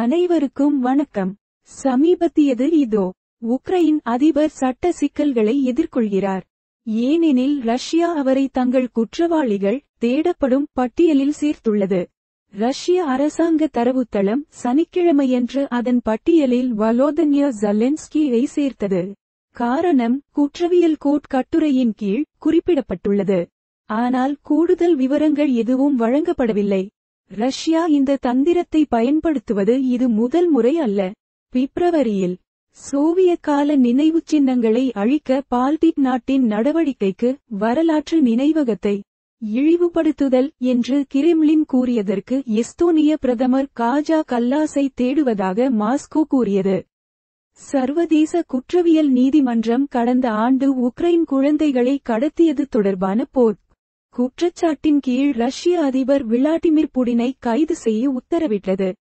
அனைவருக்கும் வணக்கம் சமீபத்தியது இதோ உக்ரைன் அதிபர் சட்ட சிக்கல்களை எதிர்கொள்கிறார் ஏனெனில் ரஷ்யா அவரை தங்கள் குற்றவாளிகள் தேடப்படும் பட்டியலில் சேர்த்துள்ளது ரஷ்ய அரசாங்க தரவுத்தளம் சனிக்கிழமையன்று அதன் பட்டியலில் வலோதன்யா ஜலென்ஸ்கியை சேர்த்தது காரணம் குற்றவியல் கோட் கட்டுரையின் கீழ் குறிப்பிடப்பட்டுள்ளது ஆனால் கூடுதல் விவரங்கள் எதுவும் வழங்கப்படவில்லை ரஷ்யா இந்த தந்திரத்தை பயன்படுத்துவது இது முதல் முறை அல்ல பிப்ரவரியில் சோவியத் கால நினைவுச் சின்னங்களை அழிக்க பால்டிக் நாட்டின் நடவடிக்கைக்கு வரலாற்று நினைவகத்தை இழிவுபடுத்துதல் என்று கிரெம்ளின் கூறியதற்கு எஸ்தோனிய பிரதமர் காஜா கல்லாஸை தேடுவதாக மாஸ்கோ கூறியது சர்வதேச குற்றவியல் நீதிமன்றம் கடந்த ஆண்டு உக்ரைன் குழந்தைகளை கடத்தியது தொடர்பான போர் குற்றச்சாட்டின் கீழ் ரஷ்ய அதிபர் விளாடிமிர் புடினை கைது செய்ய உத்தரவிட்டது